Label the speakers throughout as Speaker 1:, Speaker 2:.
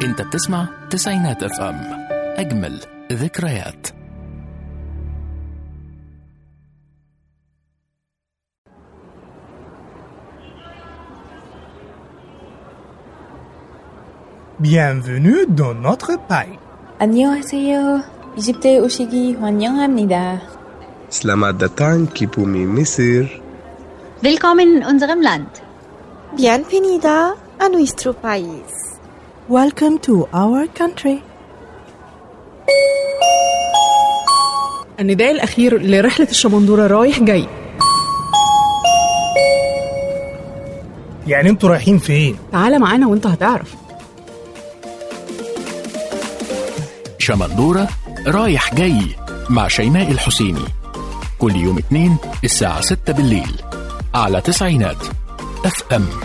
Speaker 1: انت بتسمع تسعينات اف ام اجمل ذكريات
Speaker 2: Bienvenue dans notre pays.
Speaker 3: 안녕하세요. 이집트에 오시기 환영합니다.
Speaker 4: Selamat datang ke bumi Mesir.
Speaker 5: Willkommen in unserem Land.
Speaker 6: Bienvenida a nuestro país.
Speaker 7: Welcome to our country.
Speaker 8: النداء الأخير لرحلة الشمندورة رايح جاي
Speaker 2: يعني انتوا رايحين فين؟
Speaker 8: تعال معانا وانت هتعرف
Speaker 1: شمندورة رايح جاي مع شيماء الحسيني كل يوم اثنين الساعة 6 بالليل على تسعينات اف ام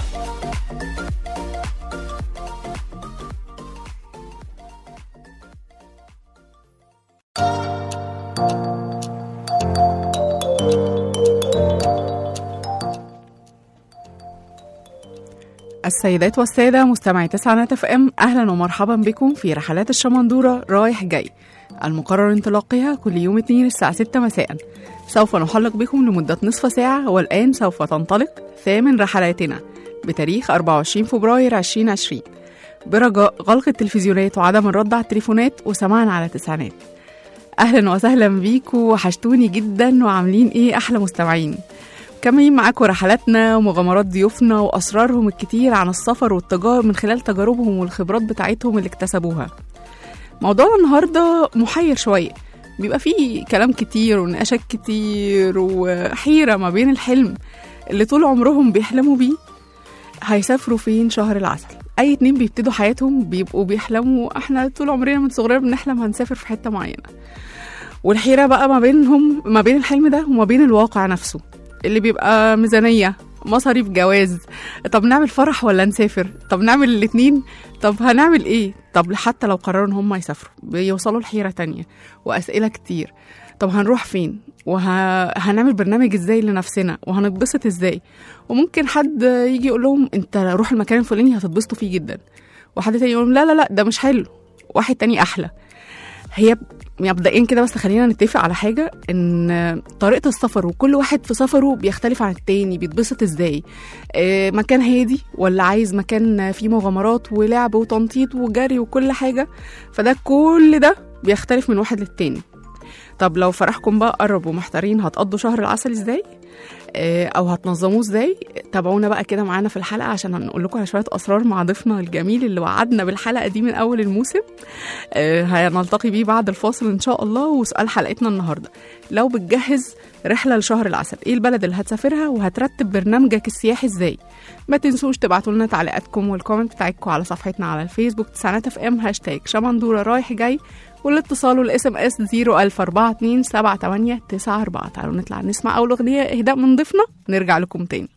Speaker 8: السيدات والسادة مستمعي تسعينات اف ام أهلا ومرحبا بكم في رحلات الشمندورة رايح جاي المقرر انطلاقها كل يوم اثنين الساعة 6 مساء سوف نحلق بكم لمدة نصف ساعة والآن سوف تنطلق ثامن رحلاتنا بتاريخ 24 فبراير 2020 برجاء غلق التلفزيونات وعدم الرد على التليفونات وسماعنا على تسعينات أهلا وسهلا بيكم وحشتوني جدا وعاملين إيه أحلى مستمعين كمان معاكم رحلاتنا ومغامرات ضيوفنا وأسرارهم الكتير عن السفر والتجارب من خلال تجاربهم والخبرات بتاعتهم اللي اكتسبوها موضوعنا النهاردة محير شوية بيبقى فيه كلام كتير ونقاشات كتير وحيرة ما بين الحلم اللي طول عمرهم بيحلموا بيه هيسافروا فين شهر العسل أي اتنين بيبتدوا حياتهم بيبقوا بيحلموا احنا طول عمرنا من صغرنا بنحلم هنسافر في حتة معينة والحيرة بقى ما بينهم ما بين الحلم ده وما بين الواقع نفسه اللي بيبقى ميزانية مصاريف جواز طب نعمل فرح ولا نسافر طب نعمل الاتنين طب هنعمل ايه طب حتى لو قرروا ان هم يسافروا بيوصلوا لحيرة تانية واسئلة كتير طب هنروح فين وهنعمل برنامج ازاي لنفسنا وهنتبسط ازاي وممكن حد يجي يقول لهم انت روح المكان الفلاني هتتبسطوا فيه جدا وحد تاني يقول لهم لا لا لا ده مش حلو واحد تاني احلى هي مبدئيا كده بس خلينا نتفق على حاجة ان طريقة السفر وكل واحد في سفره بيختلف عن التاني بيتبسط ازاي آه، مكان هادي ولا عايز مكان فيه مغامرات ولعب وتنطيط وجري وكل حاجة فده كل ده بيختلف من واحد للتاني طب لو فرحكم بقى قرب ومحتارين هتقضوا شهر العسل ازاي آه، او هتنظموه ازاي تابعونا بقى كده معانا في الحلقه عشان هنقول لكم على شويه اسرار مع ضيفنا الجميل اللي وعدنا بالحلقه دي من اول الموسم آه، هنلتقي بيه بعد الفاصل ان شاء الله وسؤال حلقتنا النهارده لو بتجهز رحله لشهر العسل ايه البلد اللي هتسافرها وهترتب برنامجك السياحي ازاي ما تنسوش تبعتوا لنا تعليقاتكم والكومنت بتاعتكم على صفحتنا على الفيسبوك تسعينات اف ام هاشتاج شمندوره رايح جاي والاتصال والاس ام اس 010427894 تعالوا نطلع نسمع اول اغنيه اهداء من ضيفنا نرجع لكم تاني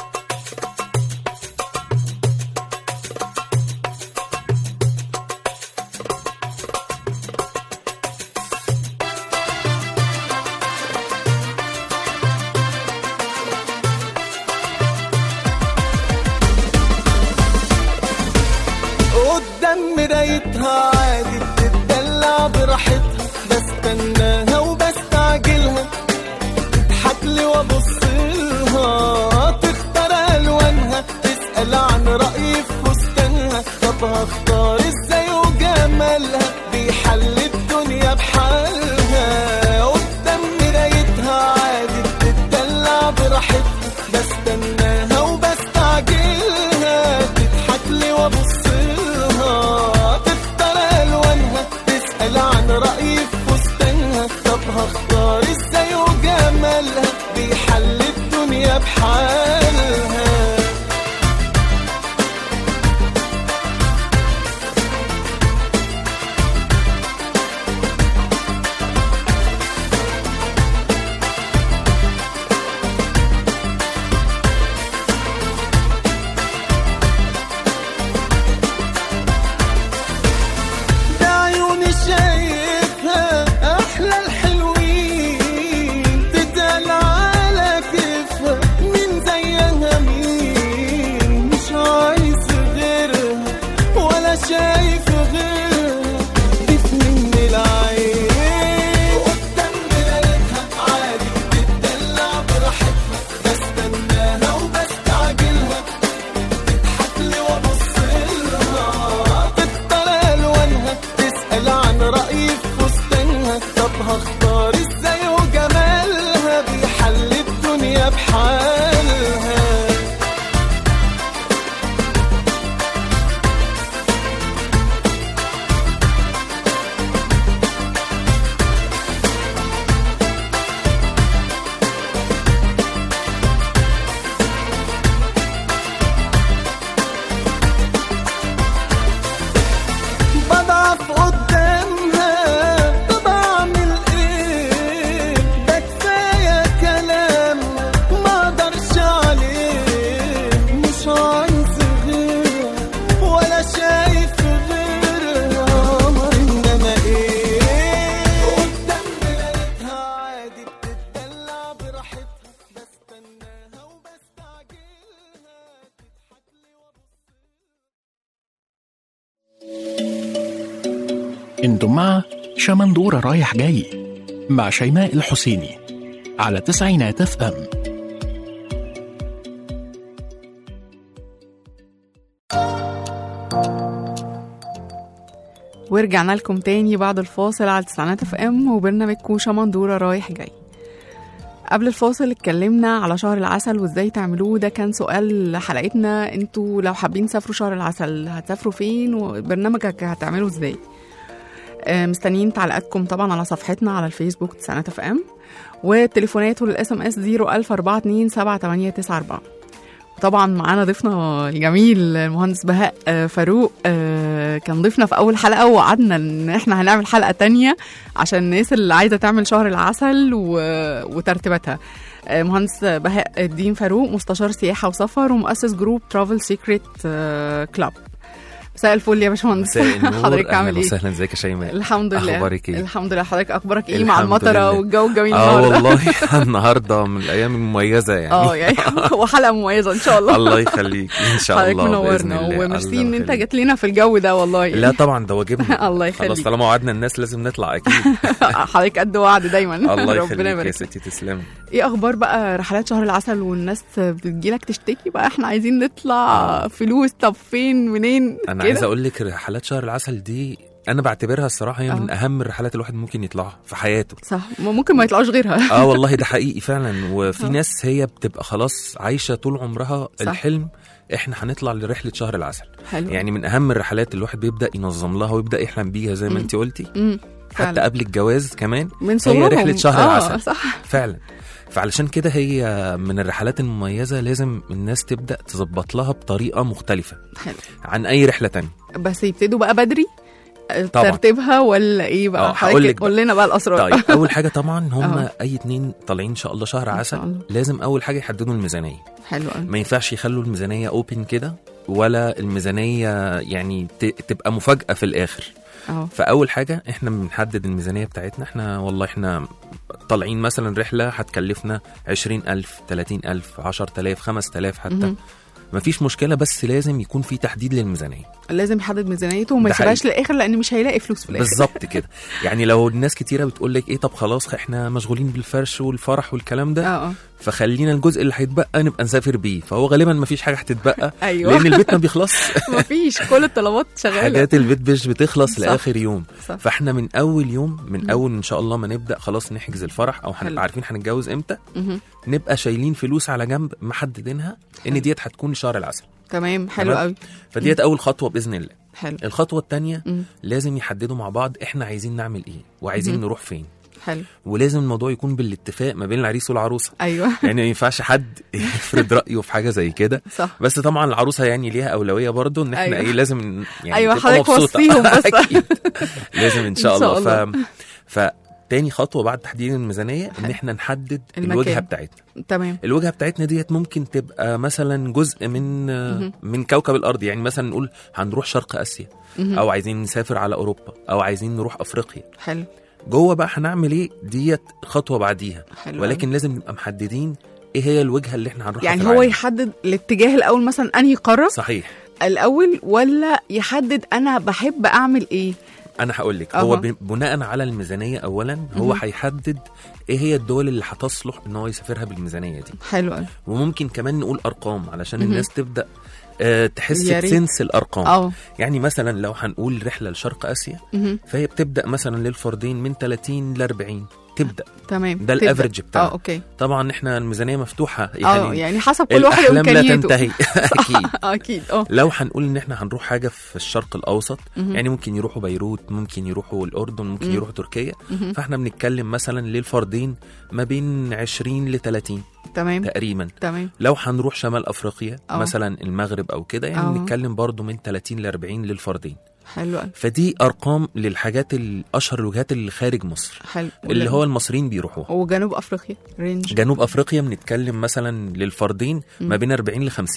Speaker 9: قدام مرايتها عادي بتدلع براحتها بستناها وبستعجلها تضحك لي وابص لها تختار الوانها تسال عن رايي في فستانها طب هختار ازاي وجمالها بيحل الدنيا بحالها قدام مرايتها عادي بتدلع براحتها بستناها وبستعجلها تضحك لي وابص لها تختار الوانها تسال عن رايي في فستانها طب هختار ازاي وجمالها بيحل الدنيا بحالها ده عيوني شايفها احلى الحلوين تتقال على كيفها مين زي
Speaker 1: انتم مع شمندورة رايح جاي مع شيماء الحسيني على تسعينات اف ام
Speaker 8: ورجعنا لكم تاني بعد الفاصل على تسعينات اف ام وبرنامجكم شمندورة رايح جاي قبل الفاصل اتكلمنا على شهر العسل وازاي تعملوه ده كان سؤال حلقتنا انتوا لو حابين تسافروا شهر العسل هتسافروا فين وبرنامجك هتعمله ازاي آه، مستنيين تعليقاتكم طبعا على صفحتنا على الفيسبوك تسعينات اف ام والتليفونات والاس ام اس 010427894 طبعا معانا ضيفنا الجميل المهندس بهاء آه، فاروق آه، كان ضيفنا في اول حلقه ووعدنا ان احنا هنعمل حلقه تانية عشان الناس اللي عايزه تعمل شهر العسل و... وترتيباتها آه، مهندس بهاء الدين فاروق مستشار سياحه وسفر ومؤسس جروب ترافل سيكريت كلاب مساء الفل يا باشمهندس
Speaker 10: مساء النور
Speaker 8: حضرتك عامل
Speaker 10: أهلاً
Speaker 8: ايه؟
Speaker 10: وسهلا ازيك يا شيماء
Speaker 8: الحمد لله
Speaker 10: اخبارك ايه
Speaker 8: الحمد لله حضرتك اخبارك ايه
Speaker 10: الحمد
Speaker 8: مع المطره
Speaker 10: لله.
Speaker 8: والجو الجميل
Speaker 10: اه
Speaker 8: النهارده
Speaker 10: والله النهارده من الايام المميزه يعني
Speaker 8: اه يعني وحلقه مميزه ان شاء الله
Speaker 10: الله يخليك ان شاء
Speaker 8: حضرتك
Speaker 10: الله بإذن
Speaker 8: منورنا
Speaker 10: الله.
Speaker 8: وميرسي
Speaker 10: الله
Speaker 8: ان انت
Speaker 10: يخليك.
Speaker 8: جيت لنا في الجو ده والله
Speaker 10: لا طبعا ده واجبنا
Speaker 8: الله
Speaker 10: خلاص
Speaker 8: يخليك
Speaker 10: طالما وعدنا الناس لازم نطلع اكيد
Speaker 8: حضرتك قد وعد دايما
Speaker 10: الله
Speaker 8: ربنا
Speaker 10: يخليك يا
Speaker 8: يبارك لك.
Speaker 10: ستي تسلمي
Speaker 8: ايه اخبار بقى رحلات شهر العسل والناس بتجيلك تشتكي بقى احنا عايزين نطلع فلوس طب فين منين
Speaker 10: انا
Speaker 8: كده؟
Speaker 10: عايز اقول لك رحلات شهر العسل دي انا بعتبرها الصراحه هي من
Speaker 8: آه.
Speaker 10: اهم الرحلات الواحد ممكن يطلعها في حياته
Speaker 8: صح ما ممكن ما يطلعوش غيرها
Speaker 10: اه والله ده حقيقي فعلا وفي
Speaker 8: آه.
Speaker 10: ناس هي بتبقى خلاص عايشه طول عمرها
Speaker 8: صح.
Speaker 10: الحلم احنا هنطلع لرحله شهر العسل
Speaker 8: حلو
Speaker 10: يعني من اهم الرحلات اللي الواحد بيبدا ينظم لها ويبدا يحلم بيها زي ما
Speaker 8: مم.
Speaker 10: انت قلتي
Speaker 8: امم
Speaker 10: حتى
Speaker 8: فعلا.
Speaker 10: قبل الجواز كمان
Speaker 8: من
Speaker 10: هي
Speaker 8: صغرهم
Speaker 10: رحله شهر
Speaker 8: اه
Speaker 10: العسل
Speaker 8: صح
Speaker 10: فعلا فعلشان كده هي من الرحلات المميزه لازم الناس تبدا تظبط لها بطريقه مختلفه
Speaker 8: حلو
Speaker 10: عن اي رحله تانية
Speaker 8: بس يبتدوا بقى بدري
Speaker 10: طبعاً.
Speaker 8: ترتيبها ولا ايه بقى
Speaker 10: اه هقول لك
Speaker 8: قول لنا بقى الاسرار
Speaker 10: طيب اول حاجه طبعا هم
Speaker 8: اه.
Speaker 10: اي اتنين طالعين ان شاء الله شهر
Speaker 8: إن شاء
Speaker 10: عسل
Speaker 8: الله.
Speaker 10: لازم اول حاجه يحددوا الميزانيه
Speaker 8: حلو قوي
Speaker 10: ما ينفعش يخلوا الميزانيه اوبن كده ولا الميزانيه يعني ت- تبقى مفاجاه في الاخر
Speaker 8: اه
Speaker 10: فاول حاجه احنا بنحدد الميزانيه بتاعتنا احنا والله احنا طالعين مثلا رحله هتكلفنا 20000 30000 10000 5000 حتى
Speaker 8: مهم.
Speaker 10: مفيش مشكله بس لازم يكون في تحديد للميزانيه
Speaker 8: لازم يحدد ميزانيته وما
Speaker 10: ده
Speaker 8: يسيبهاش
Speaker 10: حقيقي.
Speaker 8: للاخر لان مش هيلاقي فلوس في الاخر
Speaker 10: بالظبط كده يعني لو الناس كتيره بتقول لك ايه طب خلاص احنا مشغولين بالفرش والفرح والكلام ده
Speaker 8: اه اه
Speaker 10: فخلينا الجزء اللي هيتبقى نبقى نسافر بيه فهو غالبا مفيش حاجه هتتبقى
Speaker 8: ايوه
Speaker 10: لان البيت ما بيخلص
Speaker 8: مفيش كل الطلبات شغاله
Speaker 10: حاجات البيت مش بتخلص
Speaker 8: صح.
Speaker 10: لاخر يوم
Speaker 8: صح.
Speaker 10: فاحنا من اول يوم من
Speaker 8: مم.
Speaker 10: اول ان شاء الله ما نبدا خلاص نحجز الفرح او
Speaker 8: حلو.
Speaker 10: هنبقى عارفين هنتجوز امتى
Speaker 8: مهم.
Speaker 10: نبقى شايلين فلوس على جنب محددينها
Speaker 8: حلو.
Speaker 10: ان ديت هتكون شهر العسل
Speaker 8: تمام حلو
Speaker 10: تمام؟
Speaker 8: قوي
Speaker 10: فديت اول خطوه باذن الله
Speaker 8: حلو
Speaker 10: الخطوه الثانيه
Speaker 8: مم.
Speaker 10: لازم يحددوا مع بعض احنا عايزين نعمل ايه وعايزين
Speaker 8: مهم.
Speaker 10: نروح فين
Speaker 8: حلو
Speaker 10: ولازم الموضوع يكون بالاتفاق ما بين العريس والعروسه
Speaker 8: ايوه
Speaker 10: يعني ما ينفعش حد يفرض رايه في حاجه زي كده
Speaker 8: صح
Speaker 10: بس طبعا العروسه يعني ليها اولويه برضو ان احنا
Speaker 8: أيوة.
Speaker 10: أيوة. ايه لازم يعني
Speaker 8: أيوة،
Speaker 10: تبقى
Speaker 8: حضرتك
Speaker 10: مبسوطة.
Speaker 8: وصيهم بس.
Speaker 10: أكيد. لازم ان شاء
Speaker 8: إن شاء
Speaker 10: الله,
Speaker 8: الله.
Speaker 10: ف... فتاني خطوه بعد تحديد الميزانيه ان
Speaker 8: حلو.
Speaker 10: احنا نحدد
Speaker 8: المكان.
Speaker 10: الوجهه بتاعتنا
Speaker 8: تمام
Speaker 10: الوجهه بتاعتنا ديت ممكن تبقى مثلا جزء من
Speaker 8: مهم.
Speaker 10: من كوكب الارض يعني مثلا نقول هنروح شرق اسيا
Speaker 8: مهم.
Speaker 10: او عايزين نسافر على اوروبا او عايزين نروح افريقيا
Speaker 8: حلو
Speaker 10: جوه بقى هنعمل ايه ديت خطوه بعديها
Speaker 8: حلو
Speaker 10: ولكن لازم نبقى محددين ايه هي الوجهه اللي احنا هنروحها
Speaker 8: يعني
Speaker 10: في
Speaker 8: هو
Speaker 10: العالم.
Speaker 8: يحدد الاتجاه الاول مثلا انهي قاره
Speaker 10: صحيح
Speaker 8: الاول ولا يحدد انا بحب اعمل ايه
Speaker 10: انا هقول لك
Speaker 8: أها.
Speaker 10: هو ب- بناء على الميزانيه اولا هو
Speaker 8: مهم.
Speaker 10: هيحدد ايه هي الدول اللي هتصلح ان هو يسافرها بالميزانيه دي
Speaker 8: حلو قوي
Speaker 10: وممكن كمان نقول ارقام علشان
Speaker 8: مهم.
Speaker 10: الناس تبدا آه، تحس
Speaker 8: يا ريت.
Speaker 10: بسنس الارقام
Speaker 8: اه
Speaker 10: يعني مثلا لو هنقول رحله لشرق اسيا
Speaker 8: مهم.
Speaker 10: فهي بتبدا مثلا للفردين من 30 ل 40 تبدا
Speaker 8: تمام
Speaker 10: ده
Speaker 8: تبدأ.
Speaker 10: الافرج بتاعنا.
Speaker 8: اه اوكي
Speaker 10: طبعا احنا الميزانيه مفتوحه
Speaker 8: اه يعني حسب كل واحد
Speaker 10: الاحلام لا
Speaker 8: وامكانياته
Speaker 10: تنتهي اكيد
Speaker 8: آه، اكيد اه
Speaker 10: لو هنقول ان احنا هنروح حاجه في الشرق الاوسط
Speaker 8: مهم.
Speaker 10: يعني ممكن يروحوا بيروت ممكن يروحوا الاردن ممكن
Speaker 8: مم.
Speaker 10: يروحوا تركيا
Speaker 8: مهم.
Speaker 10: فاحنا بنتكلم مثلا للفردين ما بين 20 ل 30
Speaker 8: تمام
Speaker 10: تقريبا
Speaker 8: تمام
Speaker 10: لو هنروح شمال افريقيا
Speaker 8: أه.
Speaker 10: مثلا المغرب او كده يعني
Speaker 8: أه.
Speaker 10: بنتكلم برضو من 30 ل 40 للفردين
Speaker 8: حلو قوي
Speaker 10: فدي ارقام للحاجات الاشهر الوجهات اللي خارج مصر
Speaker 8: حلو
Speaker 10: اللي هو المصريين بيروحوها
Speaker 8: وجنوب افريقيا رينج
Speaker 10: جنوب افريقيا بنتكلم مثلا للفردين
Speaker 8: مم.
Speaker 10: ما بين 40 ل 50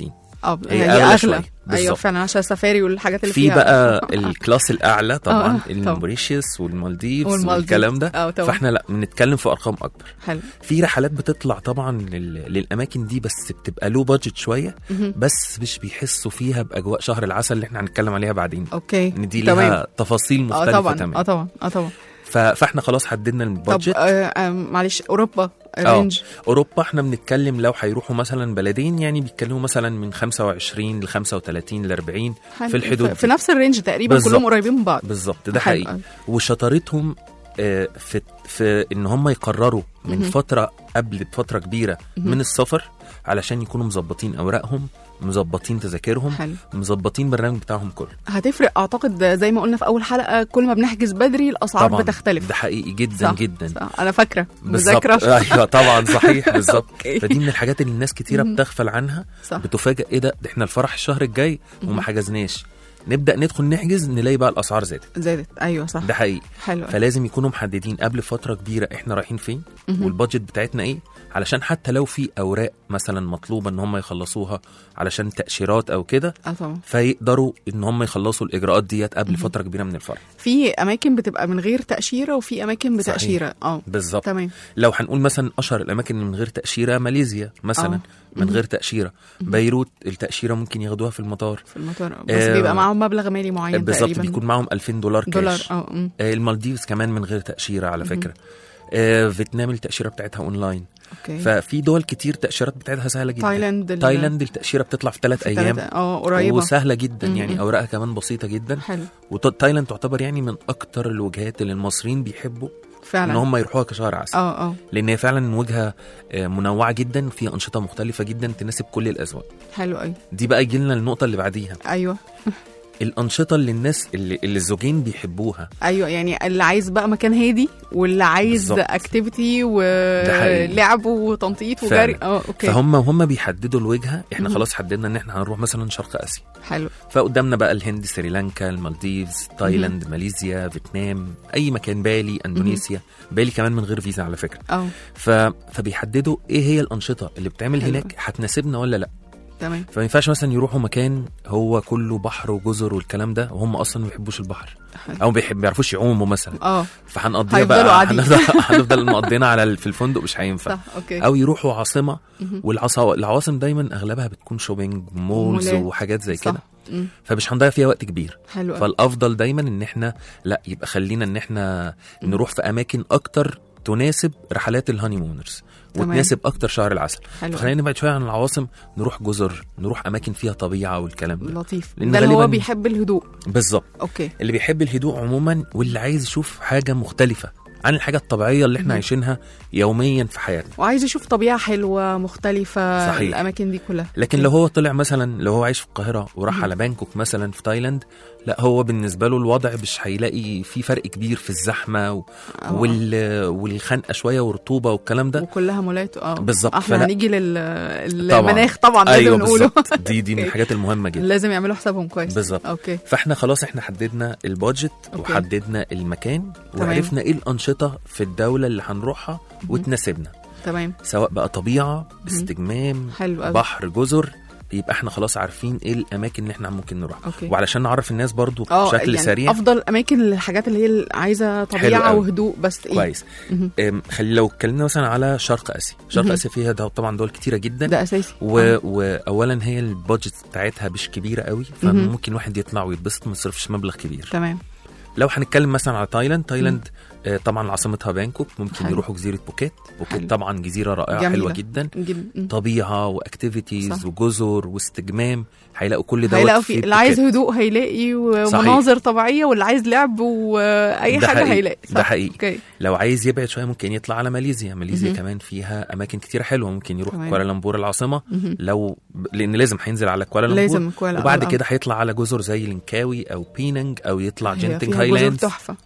Speaker 8: اه
Speaker 10: هي
Speaker 8: هي
Speaker 10: أغلى
Speaker 8: اغلى
Speaker 10: شوية.
Speaker 8: ايوه
Speaker 10: بالظبط.
Speaker 8: فعلا عشان السفاري والحاجات اللي
Speaker 10: في
Speaker 8: فيها
Speaker 10: بقى الكلاس الاعلى
Speaker 8: آه،
Speaker 10: طبعا
Speaker 8: طبعا.
Speaker 10: الموريشيوس والمالديفز
Speaker 8: والمالديفز.
Speaker 10: والكلام ده
Speaker 8: آه، طبعا.
Speaker 10: فاحنا لا بنتكلم في ارقام اكبر
Speaker 8: حلو
Speaker 10: في رحلات بتطلع طبعا لل... للاماكن دي بس بتبقى لو بادجت شويه
Speaker 8: مهم.
Speaker 10: بس مش بيحسوا فيها باجواء شهر العسل اللي احنا هنتكلم عليها بعدين
Speaker 8: اوكي
Speaker 10: ان دي
Speaker 8: تمام.
Speaker 10: لها تفاصيل
Speaker 8: اه
Speaker 10: مختلفه
Speaker 8: طبعا
Speaker 10: تماما
Speaker 8: اه طبعا اه طبعا
Speaker 10: ف... فاحنا خلاص حددنا
Speaker 8: طب
Speaker 10: البادجت
Speaker 8: آه آه معلش اوروبا
Speaker 10: اه
Speaker 8: رينج
Speaker 10: اوروبا احنا بنتكلم لو هيروحوا مثلا بلدين يعني بيتكلموا مثلا من 25 ل 35 ل 40
Speaker 8: حلو.
Speaker 10: في الحدود
Speaker 8: في
Speaker 10: دي.
Speaker 8: نفس الرينج تقريبا
Speaker 10: بالظبط.
Speaker 8: كلهم قريبين من بعض
Speaker 10: بالظبط ده
Speaker 8: حلو
Speaker 10: حقيقي
Speaker 8: أوي.
Speaker 10: وشطارتهم آه، في في ان هم يقرروا من
Speaker 8: مهم.
Speaker 10: فتره قبل بفتره كبيره
Speaker 8: مهم.
Speaker 10: من السفر علشان يكونوا مظبطين اوراقهم مظبطين تذاكرهم
Speaker 8: حلو
Speaker 10: مظبطين برنامج بتاعهم كله
Speaker 8: هتفرق اعتقد زي ما قلنا في اول حلقه كل ما بنحجز بدري الاسعار
Speaker 10: طبعا
Speaker 8: بتختلف
Speaker 10: ده حقيقي جدا
Speaker 8: صح،
Speaker 10: جدا
Speaker 8: صح. انا فاكره
Speaker 10: بالظبط
Speaker 8: مذاكره
Speaker 10: ايوه طبعا صحيح بالظبط
Speaker 8: أوكي.
Speaker 10: فدي من الحاجات اللي الناس كتيره
Speaker 8: مهم.
Speaker 10: بتغفل عنها
Speaker 8: صح
Speaker 10: بتفاجئ ايه ده ده احنا الفرح الشهر الجاي
Speaker 8: مهم.
Speaker 10: وما حجزناش نبدا ندخل نحجز نلاقي بقى الاسعار زادت
Speaker 8: زادت ايوه صح
Speaker 10: ده حقيقي
Speaker 8: حلو
Speaker 10: فلازم يكونوا محددين قبل فتره كبيره احنا رايحين فين
Speaker 8: مهم.
Speaker 10: والبادجت بتاعتنا ايه علشان حتى لو في اوراق مثلا مطلوبه ان هم يخلصوها علشان تاشيرات او كده
Speaker 8: اه طبعا
Speaker 10: فيقدروا ان هم يخلصوا الاجراءات ديت قبل
Speaker 8: مهم.
Speaker 10: فتره كبيره من الفرح
Speaker 8: في اماكن بتبقى من غير تاشيره وفي اماكن
Speaker 10: صحيح.
Speaker 8: بتاشيره اه
Speaker 10: بالظبط
Speaker 8: تمام
Speaker 10: لو هنقول مثلا اشهر الاماكن اللي من غير تاشيره ماليزيا مثلا
Speaker 8: آه.
Speaker 10: من
Speaker 8: مهم.
Speaker 10: غير تاشيره بيروت التاشيره ممكن ياخدوها في المطار
Speaker 8: في المطار بس
Speaker 10: آه،
Speaker 8: بيبقى معاهم مبلغ مالي معين
Speaker 10: بالظبط
Speaker 8: تقريبا
Speaker 10: بيكون معاهم 2000 دولار كاش
Speaker 8: دولار اه أمم.
Speaker 10: آه، المالديفز كمان من غير تاشيره على
Speaker 8: مهم.
Speaker 10: فكره آه، فيتنام التاشيره بتاعتها اونلاين
Speaker 8: اوكي
Speaker 10: ففي دول كتير تاشيرات بتاعتها سهله جدا
Speaker 8: تايلاند ال-
Speaker 10: تايلاند التاشيره بتطلع في ثلاث
Speaker 8: في
Speaker 10: ايام
Speaker 8: تلاتة- اه قريبه
Speaker 10: وسهله جدا
Speaker 8: مم.
Speaker 10: يعني اوراقها كمان بسيطه جدا
Speaker 8: حلو
Speaker 10: وتايلاند تعتبر يعني من اكتر الوجهات اللي المصريين بيحبوا
Speaker 8: فعلا
Speaker 10: ان هم يروحوها كشهر عسل
Speaker 8: اه اه
Speaker 10: لان هي فعلا وجهه آه، منوعه جدا فيها انشطه مختلفه جدا تناسب كل الاذواق
Speaker 8: حلو قوي
Speaker 10: دي بقى يجي لنا النقطه اللي بعديها
Speaker 8: ايوه
Speaker 10: الانشطه اللي الناس اللي, اللي الزوجين بيحبوها
Speaker 8: ايوه يعني اللي عايز بقى مكان هادي واللي عايز
Speaker 10: بالظبط.
Speaker 8: اكتيفيتي
Speaker 10: ده حقيقي.
Speaker 8: ولعب وتنطيط وجري
Speaker 10: فعلا.
Speaker 8: اه اوكي
Speaker 10: فهم هم بيحددوا الوجهه احنا
Speaker 8: مهم.
Speaker 10: خلاص حددنا ان احنا هنروح مثلا شرق اسيا
Speaker 8: حلو
Speaker 10: فقدامنا بقى الهند سريلانكا المالديفز تايلاند ماليزيا فيتنام اي مكان بالي اندونيسيا بالي كمان من غير فيزا على فكره
Speaker 8: اه
Speaker 10: ف... فبيحددوا ايه هي الانشطه اللي بتعمل
Speaker 8: حلو.
Speaker 10: هناك هتناسبنا ولا لا
Speaker 8: تمام
Speaker 10: فما ينفعش مثلا يروحوا مكان هو كله بحر وجزر والكلام ده وهم اصلا ما بيحبوش البحر
Speaker 8: حلو.
Speaker 10: او بيحب بيعرفوش يعوموا مثلا
Speaker 8: اه
Speaker 10: فهنقضيها
Speaker 8: هيفضلوا
Speaker 10: بقى
Speaker 8: قاعدين.
Speaker 10: هنفضل هنفضل مقضينا على ال- في الفندق مش هينفع
Speaker 8: صح اوكي
Speaker 10: او يروحوا عاصمه
Speaker 8: مهم.
Speaker 10: والعواصم دايما اغلبها بتكون شوبينج مولز
Speaker 8: مولات.
Speaker 10: وحاجات زي
Speaker 8: صح.
Speaker 10: كده
Speaker 8: مم.
Speaker 10: فمش هنضيع فيها وقت كبير
Speaker 8: حلو قوي
Speaker 10: فالافضل دايما ان احنا لا يبقى خلينا ان احنا نروح في اماكن اكتر تناسب رحلات الهانيمونرز
Speaker 8: تمام.
Speaker 10: وتناسب اكتر شهر العسل
Speaker 8: حلو
Speaker 10: خلينا نبعد شويه عن العواصم نروح جزر نروح اماكن فيها طبيعه والكلام ده
Speaker 8: لطيف
Speaker 10: لأن
Speaker 8: ده اللي هو
Speaker 10: غالباً-
Speaker 8: بيحب الهدوء
Speaker 10: بالظبط
Speaker 8: اوكي
Speaker 10: اللي بيحب الهدوء عموما واللي عايز يشوف حاجه مختلفه عن الحاجه الطبيعيه اللي احنا
Speaker 8: مهم.
Speaker 10: عايشينها يوميا في حياتنا
Speaker 8: وعايز يشوف طبيعه حلوه مختلفه
Speaker 10: صحيح.
Speaker 8: الاماكن دي كلها
Speaker 10: لكن لو هو طلع مثلا لو هو عايش في القاهره وراح
Speaker 8: مهم.
Speaker 10: على بانكوك مثلا في تايلاند لا هو بالنسبه له الوضع مش هيلاقي في فرق كبير في الزحمه و...
Speaker 8: آه.
Speaker 10: وال... والخنقه شويه والرطوبه والكلام ده
Speaker 8: وكلها مولات اه
Speaker 10: بالظبط،
Speaker 8: احنا
Speaker 10: فلا-
Speaker 8: هنيجي لل...
Speaker 10: طبعا.
Speaker 8: للمناخ طبعا لازم
Speaker 10: ايوه
Speaker 8: نقوله
Speaker 10: بالظبط دي دي من
Speaker 8: أوكي.
Speaker 10: الحاجات المهمه جدا
Speaker 8: لازم يعملوا حسابهم كويس
Speaker 10: بالظبط.
Speaker 8: اوكي
Speaker 10: فاحنا خلاص احنا حددنا البادجت
Speaker 8: أوكي.
Speaker 10: وحددنا المكان
Speaker 8: تمام.
Speaker 10: وعرفنا ايه الانشطه في الدوله اللي هنروحها وتناسبنا
Speaker 8: تمام
Speaker 10: سواء بقى طبيعه استجمام
Speaker 8: حلو قوي
Speaker 10: بحر جزر يبقى احنا خلاص عارفين ايه الاماكن اللي احنا ممكن نروح
Speaker 8: أوكي.
Speaker 10: وعلشان نعرف الناس برضو
Speaker 8: اه
Speaker 10: بشكل
Speaker 8: يعني
Speaker 10: سريع
Speaker 8: افضل اماكن للحاجات اللي هي اللي عايزه طبيعه
Speaker 10: قوي.
Speaker 8: وهدوء بس ايه
Speaker 10: كويس
Speaker 8: مهم.
Speaker 10: أم، خلي لو اتكلمنا مثلا على شرق اسيا شرق
Speaker 8: مهم.
Speaker 10: اسيا فيها ده طبعا دول كتيره جدا
Speaker 8: ده اساسي
Speaker 10: و...
Speaker 8: آه.
Speaker 10: واولا هي البادجت بتاعتها مش كبيره قوي
Speaker 8: مهم.
Speaker 10: فممكن واحد يطلع ويتبسط ما يصرفش مبلغ كبير
Speaker 8: تمام
Speaker 10: لو هنتكلم مثلا على تايلاند تايلاند آه، طبعا عاصمتها بانكوك ممكن
Speaker 8: حلو.
Speaker 10: يروحوا جزيره بوكيت بوكيت
Speaker 8: حلو.
Speaker 10: طبعا جزيره رائعه
Speaker 8: جميلة.
Speaker 10: حلوه جدا
Speaker 8: جدا
Speaker 10: طبيعه واكتيفيتيز
Speaker 8: صح.
Speaker 10: وجزر واستجمام هيلاقوا كل ده
Speaker 8: هيلاقوا في اللي عايز هدوء هيلاقي ومناظر طبيعيه واللي عايز لعب واي
Speaker 10: ده
Speaker 8: حاجه
Speaker 10: حقيقي.
Speaker 8: هيلاقي
Speaker 10: ده
Speaker 8: صح.
Speaker 10: حقيقي.
Speaker 8: اوكي
Speaker 10: لو عايز يبعد شويه ممكن يطلع على ماليزيا ماليزيا
Speaker 8: مهم.
Speaker 10: كمان فيها اماكن كتيره حلوه ممكن يروح
Speaker 8: تمام.
Speaker 10: كوالالمبور العاصمه
Speaker 8: مهم.
Speaker 10: لو لان لازم هينزل على كوالالمبور
Speaker 8: لازم كوالا
Speaker 10: وبعد
Speaker 8: آه.
Speaker 10: كده هيطلع على جزر زي لينكاوي او بينانج او يطلع
Speaker 8: هي
Speaker 10: جنتنج
Speaker 8: فيها جزر
Speaker 10: هايلاندز
Speaker 8: تحفه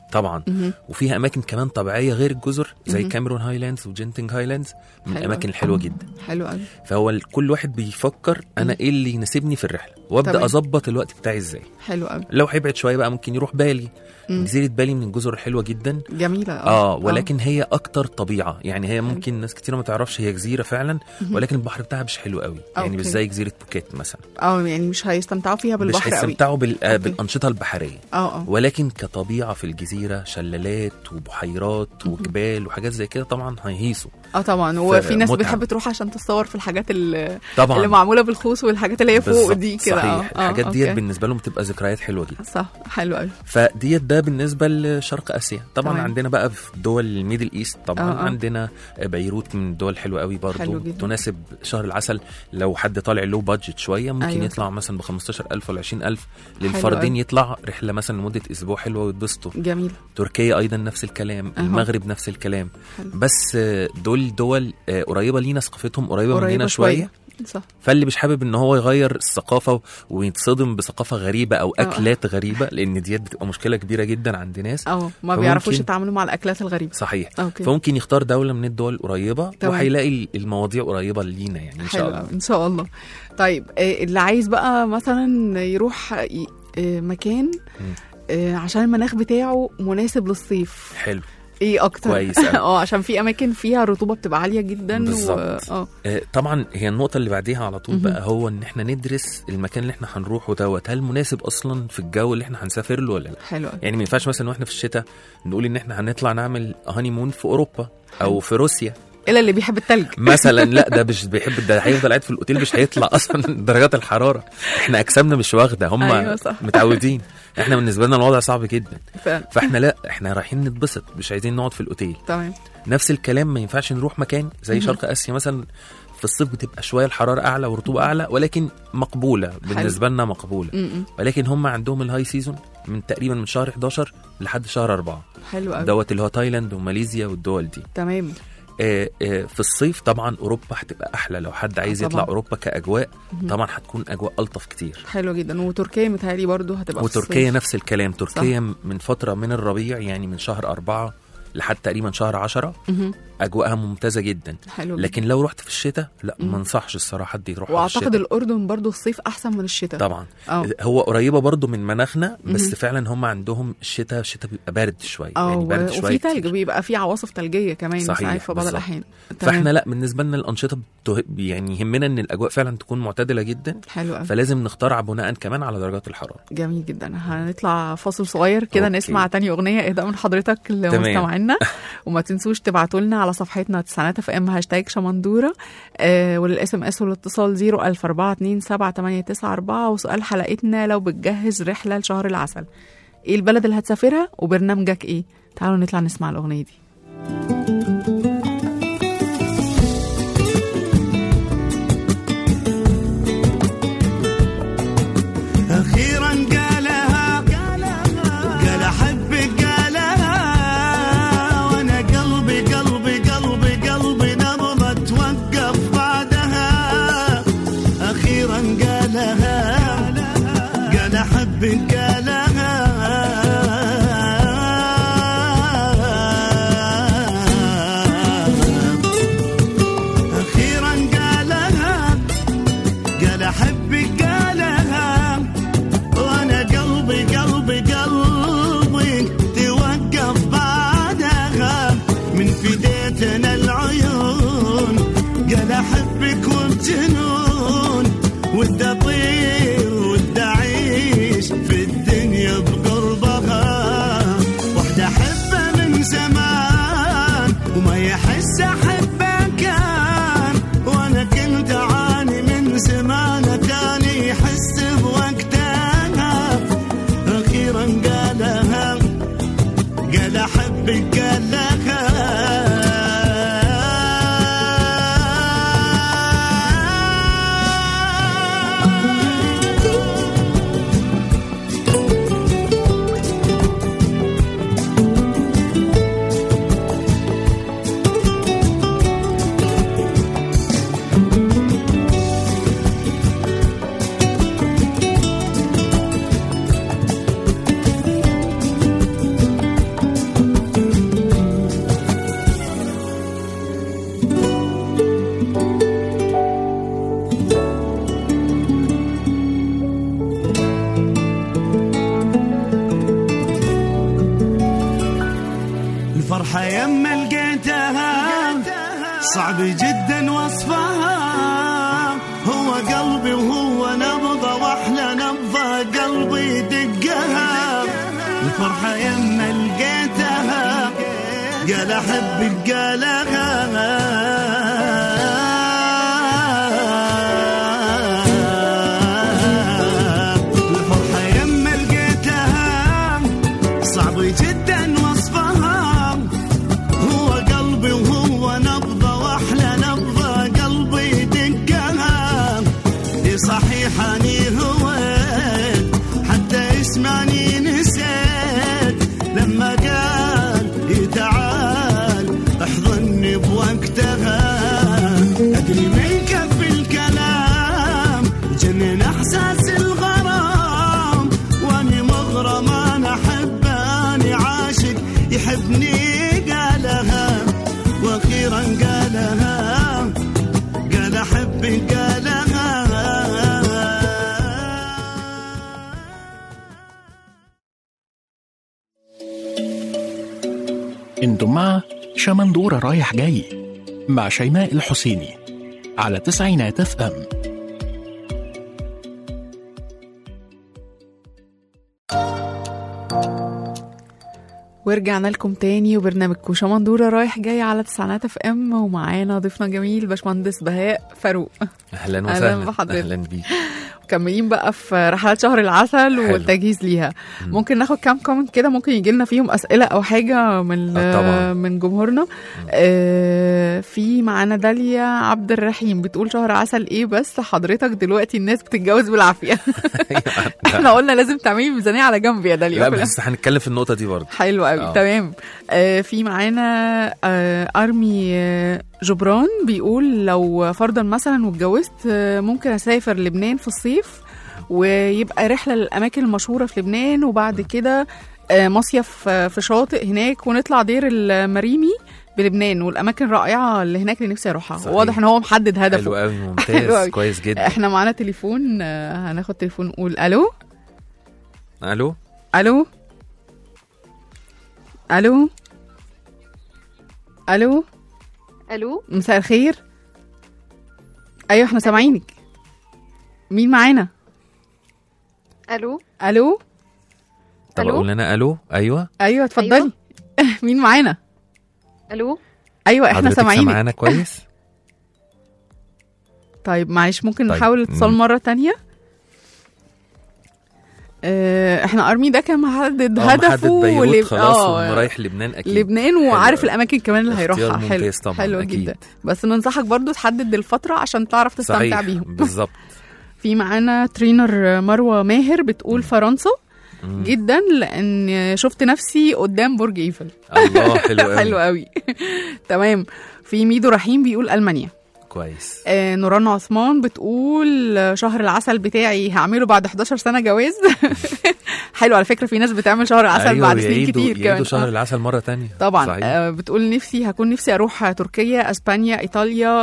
Speaker 10: طبعا
Speaker 8: مهم.
Speaker 10: وفيها اماكن كمان طبيعيه غير الجزر زي
Speaker 8: مهم.
Speaker 10: كاميرون هايلاندز وجنتنج هايلاندز من
Speaker 8: حلو
Speaker 10: الاماكن
Speaker 8: أوي.
Speaker 10: الحلوه جدا
Speaker 8: حلو قوي
Speaker 10: فهو ال- كل واحد بيفكر انا ايه اللي يناسبني في الرحله وابدا
Speaker 8: تمام.
Speaker 10: اظبط الوقت بتاعي ازاي
Speaker 8: حلو قوي
Speaker 10: لو هيبعد شويه بقى ممكن يروح بالي
Speaker 8: مم.
Speaker 10: جزيره بالي من الجزر الحلوه جدا
Speaker 8: جميله
Speaker 10: اه ولكن هي اكتر طبيعه يعني هي ممكن ناس كتير ما تعرفش هي جزيره فعلا
Speaker 8: مهم.
Speaker 10: ولكن البحر بتاعها مش حلو قوي يعني
Speaker 8: أوكي.
Speaker 10: مش زي جزيره بوكيت مثلا
Speaker 8: اه يعني مش هيستمتعوا فيها بالبحر
Speaker 10: مش
Speaker 8: قوي
Speaker 10: هيستمتعوا بال... آه،
Speaker 8: أوكي.
Speaker 10: بالانشطه البحريه
Speaker 8: اه اه
Speaker 10: ولكن كطبيعه في الجزيره شلالات وبحيرات وجبال وحاجات زي كده طبعا هيهيصوا
Speaker 8: اه طبعا وفي ناس
Speaker 10: متعة.
Speaker 8: بتحب تروح عشان تتصور في الحاجات اللي,
Speaker 10: طبعا
Speaker 8: اللي معموله بالخوص والحاجات اللي هي فوق
Speaker 10: بالظبط،
Speaker 8: دي كده
Speaker 10: صحيح
Speaker 8: اه
Speaker 10: الحاجات
Speaker 8: آه،
Speaker 10: ديت
Speaker 8: أوكي.
Speaker 10: بالنسبه لهم بتبقى ذكريات حلوه جدا
Speaker 8: صح حلو قوي
Speaker 10: فديت ده بالنسبه لشرق اسيا طبعا
Speaker 8: تمام.
Speaker 10: عندنا بقى في دول الميدل ايست طبعا
Speaker 8: آه، آه.
Speaker 10: عندنا بيروت من الدول الحلوه قوي برضو
Speaker 8: حلو جدا.
Speaker 10: تناسب شهر العسل لو حد طالع له بادجت شويه ممكن
Speaker 8: أيوة.
Speaker 10: أيوة. يطلع مثلا ب 15000 ولا 20000
Speaker 8: حلو
Speaker 10: للفردين
Speaker 8: أوي.
Speaker 10: يطلع رحله مثلا لمده اسبوع حلوه ويتبسطوا
Speaker 8: جميل
Speaker 10: تركيا ايضا نفس الكلام
Speaker 8: أهو.
Speaker 10: المغرب نفس الكلام
Speaker 8: حلو.
Speaker 10: بس آه، دول دول آه، قريبه لينا ثقافتهم قريبه,
Speaker 8: قريبة
Speaker 10: مننا شويه
Speaker 8: شوية. صح
Speaker 10: فاللي مش حابب ان هو يغير الثقافه ويتصدم بثقافه غريبه او
Speaker 8: آه.
Speaker 10: اكلات غريبه لان ديت بتبقى مشكله كبيره جدا عند ناس
Speaker 8: اه ما
Speaker 10: فممكن-
Speaker 8: بيعرفوش يتعاملوا مع الاكلات الغريبه
Speaker 10: صحيح
Speaker 8: أوكي.
Speaker 10: فممكن يختار دوله من الدول القريبه
Speaker 8: تمام.
Speaker 10: وهيلاقي المواضيع قريبه لينا يعني ان شاء
Speaker 8: حلو
Speaker 10: الله
Speaker 8: أوي، ان شاء الله طيب آه، اللي عايز بقى مثلا يروح ي- آه، مكان آه، عشان المناخ بتاعه مناسب للصيف
Speaker 10: حلو
Speaker 8: ايه اكتر
Speaker 10: كويس أوي.
Speaker 8: اه عشان في اماكن فيها الرطوبه بتبقى عاليه جدا
Speaker 10: بالظبط.
Speaker 8: و... اه
Speaker 10: آه، طبعا هي النقطة اللي بعديها على طول
Speaker 8: مهم.
Speaker 10: بقى هو ان احنا ندرس المكان اللي احنا هنروحه دوت هل مناسب اصلا في الجو اللي احنا هنسافر له ولا لا
Speaker 8: حلو أوي.
Speaker 10: يعني ما ينفعش مثلا واحنا في الشتاء نقول ان احنا هنطلع نعمل هاني مون في اوروبا او في روسيا
Speaker 8: الا اللي بيحب التلج
Speaker 10: مثلا لا ده مش بيحب ده هيفضل قاعد في الاوتيل مش هيطلع اصلا درجات الحراره احنا اجسامنا مش واخده هم
Speaker 8: أيوة صح.
Speaker 10: متعودين احنا بالنسبه لنا الوضع صعب جدا
Speaker 8: فعلا
Speaker 10: فاحنا لا احنا رايحين نتبسط مش عايزين نقعد في الاوتيل
Speaker 8: تمام
Speaker 10: نفس الكلام ما ينفعش نروح مكان زي
Speaker 8: مهم.
Speaker 10: شرق اسيا مثلا في الصيف بتبقى شويه الحراره اعلى والرطوبه اعلى ولكن مقبوله بالنسبه لنا مقبوله
Speaker 8: م-م.
Speaker 10: ولكن هم عندهم الهاي سيزون من تقريبا من شهر 11 لحد شهر 4
Speaker 8: حلو قوي
Speaker 10: دوت اللي هو تايلاند وماليزيا والدول دي
Speaker 8: تمام
Speaker 10: آه، آه، في الصيف طبعا اوروبا هتبقى احلى لو حد عايز
Speaker 8: طبعاً.
Speaker 10: يطلع اوروبا كاجواء
Speaker 8: مهم.
Speaker 10: طبعا هتكون اجواء الطف كتير
Speaker 8: حلو جدا وتركيا متهيألي برضو هتبقى في
Speaker 10: وتركيا
Speaker 8: الصيف.
Speaker 10: نفس الكلام تركيا من فتره من الربيع يعني من شهر أربعة لحد تقريبا شهر عشرة
Speaker 8: مهم.
Speaker 10: اجواءها ممتازه جدا
Speaker 8: حلو جدا.
Speaker 10: لكن لو رحت في الشتاء لا
Speaker 8: مم.
Speaker 10: ما انصحش الصراحه حد يروح في
Speaker 8: واعتقد
Speaker 10: الشتاء
Speaker 8: الاردن برضو الصيف احسن من الشتاء
Speaker 10: طبعا
Speaker 8: اه
Speaker 10: هو قريبه برضو من مناخنا بس
Speaker 8: مهم.
Speaker 10: فعلا هم عندهم الشتاء الشتاء بيبقى بارد شويه
Speaker 8: اه
Speaker 10: يعني بارد
Speaker 8: و-
Speaker 10: شويه
Speaker 8: وفي
Speaker 10: كتير.
Speaker 8: تلج بيبقى في عواصف ثلجيه كمان
Speaker 10: صحيح،
Speaker 8: ساعات في بعض
Speaker 10: بالظبط.
Speaker 8: الاحيان تمام.
Speaker 10: فاحنا لا بالنسبه لنا الانشطه بته... يعني يهمنا ان الاجواء فعلا تكون معتدله جدا
Speaker 8: حلو قوي
Speaker 10: فلازم نختار بناء كمان على درجات الحراره
Speaker 8: جميل جدا هنطلع فاصل صغير كده
Speaker 10: أوكي.
Speaker 8: نسمع تاني اغنيه اهداء من حضرتك لمستمعينا وما تنسوش تبعتوا لنا على صفحتنا تسعينات اف ام هاشتاج شمندوره آه وللاس ام اس والاتصال 004278994 وسؤال حلقتنا لو بتجهز رحله لشهر العسل ايه البلد اللي هتسافرها وبرنامجك ايه تعالوا نطلع نسمع الاغنيه دي
Speaker 9: أخيرا قالها قال أحبك قالها وأنا قلبي قلبي قلبي قلبي نبضة توقف بعدها أخيرا قالها قال أحبك قالها أخيرا قالها قال أحبك قالها وانا قلبي قلبي قلبي توقف بعدها من فديتنا العيون قال احبك وبجنون ودي اطير ودي اعيش في الدنيا بقربها واحدة احبها من زمان وما يحس احبها كان وانا كنت اعاني من زمان تاني يحس بوقتها اخيرا قالها قال احبك قال لها صعب جدا وصفها هو قلبي وهو نبضة واحلى نبضة قلبي دقها الفرحة يما لقيتها قال احبك قالها الفرحة يما لقيتها صعب جدا وصفها هو قلبي وهو نبضة واحلى نبضة قلبي دقها دي صحيح اني هويت حتى اسمعني نسيت لما قال إيه تعال احضني بوقتها ادري من كف الكلام جنن احساس الغرام واني مغرم انا احب اني عاشق يحبني قالها واخيرا قالها قال احبك قالها
Speaker 1: انتم مع شمندورة رايح جاي مع شيماء الحسيني على تسعينات اف ام
Speaker 8: ورجعنا لكم تاني وبرنامجكم شمندورة رايح جاي على تسعينات اف ام ومعانا ضيفنا جميل باشمهندس بهاء فاروق
Speaker 10: اهلا
Speaker 8: أهلاً
Speaker 10: وسهلا
Speaker 8: بحضرتك.
Speaker 10: اهلا بيك
Speaker 8: مكملين بقى في رحلات شهر العسل
Speaker 10: حلو.
Speaker 8: والتجهيز ليها ممكن ناخد كام كومنت كده ممكن يجي لنا فيهم اسئله او حاجه من
Speaker 10: آه، طبعاً.
Speaker 8: من جمهورنا آه في معانا داليا عبد الرحيم بتقول شهر عسل ايه بس حضرتك دلوقتي الناس بتتجوز بالعافيه احنا قلنا لازم تعملي ميزانيه على جنب يا داليا
Speaker 10: لا
Speaker 8: في الآخر.
Speaker 10: بس هنتكلم في النقطه دي برضه
Speaker 8: حلو قوي
Speaker 10: آه.
Speaker 8: تمام آه في معانا آه ارمي آه جبران بيقول لو فرضا مثلا واتجوزت آه ممكن اسافر لبنان في الصيف ويبقى رحله للاماكن المشهوره في لبنان وبعد كده آه مصيف آه، في شاطئ هناك ونطلع دير المريمي بلبنان والاماكن الرائعه اللي هناك اللي نفسي اروحها
Speaker 10: صحيح.
Speaker 8: واضح ان هو محدد هدفه
Speaker 10: حلو قوي
Speaker 8: حلو
Speaker 10: ممتاز
Speaker 8: أوي.
Speaker 10: كويس جدا
Speaker 8: احنا معانا تليفون آه، هناخد تليفون نقول الو
Speaker 10: الو
Speaker 8: الو الو الو
Speaker 11: الو
Speaker 8: مساء الخير ايوه احنا سامعينك مين معانا
Speaker 11: الو
Speaker 8: الو
Speaker 10: طب
Speaker 11: ألو؟
Speaker 10: اقول لنا الو ايوه
Speaker 8: ايوه اتفضلي مين معانا
Speaker 11: الو
Speaker 8: ايوه احنا
Speaker 10: حضرتك
Speaker 8: سامعينك
Speaker 10: سامعانا كويس
Speaker 8: طيب معلش ممكن
Speaker 10: طيب.
Speaker 8: نحاول اتصال
Speaker 10: مم.
Speaker 8: مره تانية اه احنا ارمي ده كان محدد
Speaker 10: آه، محدد
Speaker 8: هدفه
Speaker 10: بيروت
Speaker 8: ولب-
Speaker 10: خلاص
Speaker 8: آه،
Speaker 10: ورايح لبنان اكيد
Speaker 8: لبنان وعارف
Speaker 10: حلو.
Speaker 8: الاماكن كمان اللي
Speaker 10: اختيار
Speaker 8: هيروحها حلو
Speaker 10: ممتاز طبعاً،
Speaker 8: حلو
Speaker 10: أكيد.
Speaker 8: جدا بس ننصحك برضو تحدد الفتره عشان تعرف تستمتع
Speaker 10: صحيح
Speaker 8: بيهم
Speaker 10: بالظبط
Speaker 8: في معانا ترينر مروه ماهر بتقول فرنسا
Speaker 10: مم.
Speaker 8: جدا لان شفت نفسي قدام برج ايفل
Speaker 10: الله حلو قوي
Speaker 8: حلو قوي تمام في ميدو رحيم بيقول المانيا
Speaker 10: كويس
Speaker 8: آه نوران عثمان بتقول آه، شهر العسل بتاعي هعمله بعد 11 سنه جواز حلو على فكره في ناس بتعمل شهر عسل
Speaker 10: أيوة
Speaker 8: بعد سنين
Speaker 10: يعيدوا-
Speaker 8: كتير
Speaker 10: يعيدوا
Speaker 8: كمان
Speaker 10: شهر
Speaker 8: آه.
Speaker 10: العسل مره تانية
Speaker 8: طبعا
Speaker 10: صحيح.
Speaker 8: آه بتقول نفسي هكون نفسي اروح تركيا اسبانيا ايطاليا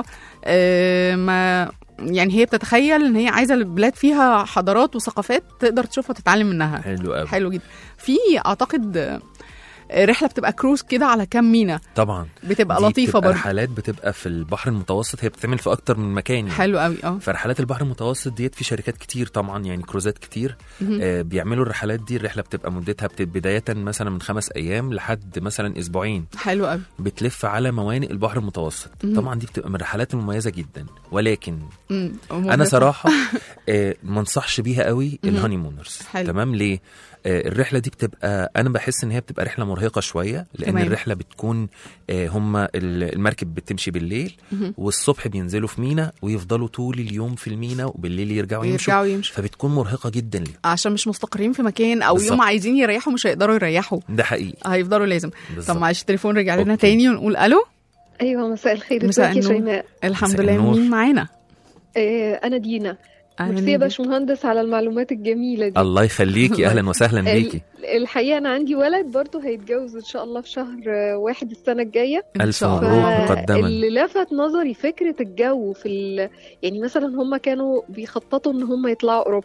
Speaker 8: آه ما يعني هي بتتخيل ان هي عايزه البلاد فيها حضارات وثقافات تقدر تشوفها وتتعلم منها
Speaker 10: حلو قوي
Speaker 8: حلو جدا في اعتقد آه، رحله بتبقى كروز كده على كام مينا
Speaker 10: طبعا
Speaker 8: بتبقى
Speaker 10: دي
Speaker 8: لطيفه
Speaker 10: بتبقى
Speaker 8: برضه
Speaker 10: رحلات بتبقى في البحر المتوسط هي بتتعمل في اكتر من مكان يعني.
Speaker 8: حلو قوي اه
Speaker 10: فرحلات البحر المتوسط ديت في شركات كتير طبعا يعني كروزات كتير
Speaker 8: مهم.
Speaker 10: آه بيعملوا الرحلات دي الرحله بتبقى مدتها بت... بدايه مثلا من خمس ايام لحد مثلا اسبوعين
Speaker 8: حلو قوي
Speaker 10: بتلف على موانئ البحر المتوسط
Speaker 8: مهم.
Speaker 10: طبعا دي بتبقى من الرحلات المميزه جدا ولكن
Speaker 8: مم،
Speaker 10: انا
Speaker 8: مبهرة.
Speaker 10: صراحه آه ما انصحش بيها قوي
Speaker 8: مهم.
Speaker 10: الهانيمونرز
Speaker 8: حلو.
Speaker 10: تمام ليه آه الرحله دي بتبقى انا بحس ان هي بتبقى رحله مرهقه شويه لان
Speaker 8: تمام.
Speaker 10: الرحله بتكون آه هم ال- المركب بتمشي بالليل
Speaker 8: مهم.
Speaker 10: والصبح بينزلوا في مينا ويفضلوا طول اليوم في المينا وبالليل يرجعوا يمشوا
Speaker 8: يرجعوا يمشوا
Speaker 10: فبتكون مرهقه جدا ليه
Speaker 8: عشان مش مستقرين في مكان او
Speaker 10: بالظبط.
Speaker 8: يوم عايزين يريحوا مش هيقدروا يريحوا
Speaker 10: ده حقيقي
Speaker 8: هيفضلوا لازم
Speaker 10: بالظبط.
Speaker 8: طب معلش التليفون رجع لنا
Speaker 10: أوكي.
Speaker 8: تاني ونقول الو
Speaker 11: ايوه مساء الخير
Speaker 8: مساء
Speaker 11: ازيك يا
Speaker 8: النور.
Speaker 11: شيماء
Speaker 8: الحمد
Speaker 10: مساء
Speaker 8: لله
Speaker 10: النور.
Speaker 8: مين معانا
Speaker 11: آه انا دينا
Speaker 8: أهلاً
Speaker 11: ميرسي يا
Speaker 8: بيك.
Speaker 11: باشمهندس على المعلومات الجميله دي
Speaker 10: الله يخليكي اهلا وسهلا بيكي
Speaker 11: ال- الحقيقه انا عندي ولد برضه هيتجوز ان شاء الله في شهر آه، واحد السنه الجايه
Speaker 8: إن
Speaker 10: الف
Speaker 8: شاء
Speaker 10: مبروك
Speaker 8: الله.
Speaker 10: مقدما
Speaker 11: اللي لفت نظري فكره الجو في ال... يعني مثلا هم كانوا بيخططوا ان هم يطلعوا اوروبا